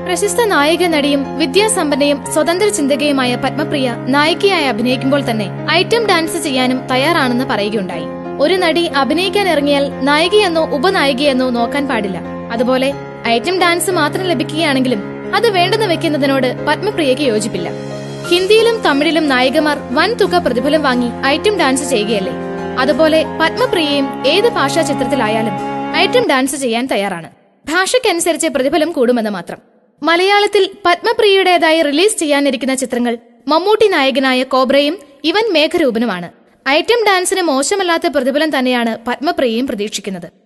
പ്രശസ്ത നായിക നടിയും വിദ്യാസമ്പന്നയും സ്വതന്ത്ര ചിന്തകയുമായ പത്മപ്രിയ നായികയായി അഭിനയിക്കുമ്പോൾ തന്നെ ഐറ്റം ഡാൻസ് ചെയ്യാനും തയ്യാറാണെന്ന് പറയുകയുണ്ടായി ഒരു നടി അഭിനയിക്കാൻ ഇറങ്ങിയാൽ നായികയെന്നോ ഉപനായികയെന്നോ നോക്കാൻ പാടില്ല അതുപോലെ ഐറ്റം ഡാൻസ് മാത്രം ലഭിക്കുകയാണെങ്കിലും അത് വേണ്ടെന്ന് വെക്കുന്നതിനോട് പത്മപ്രിയയ്ക്ക് യോജിപ്പില്ല ഹിന്ദിയിലും തമിഴിലും നായികമാർ വൻ തുക പ്രതിഫലം വാങ്ങി ഐറ്റം ഡാൻസ് ചെയ്യുകയല്ലേ അതുപോലെ പത്മപ്രിയയും ഏത് ഭാഷാ ചിത്രത്തിലായാലും ഐറ്റം ഡാൻസ് ചെയ്യാൻ തയ്യാറാണ് ഭാഷയ്ക്കനുസരിച്ച് പ്രതിഫലം കൂടുമെന്ന് മാത്രം മലയാളത്തിൽ പത്മപ്രിയയുടേതായി റിലീസ് ചെയ്യാനിരിക്കുന്ന ചിത്രങ്ങൾ മമ്മൂട്ടി നായകനായ കോബ്രയും ഇവൻ മേഘരൂപനുമാണ് ഐറ്റം ഡാൻസിന് മോശമല്ലാത്ത പ്രതിഫലം തന്നെയാണ് പത്മപ്രിയയും പ്രതീക്ഷിക്കുന്നത്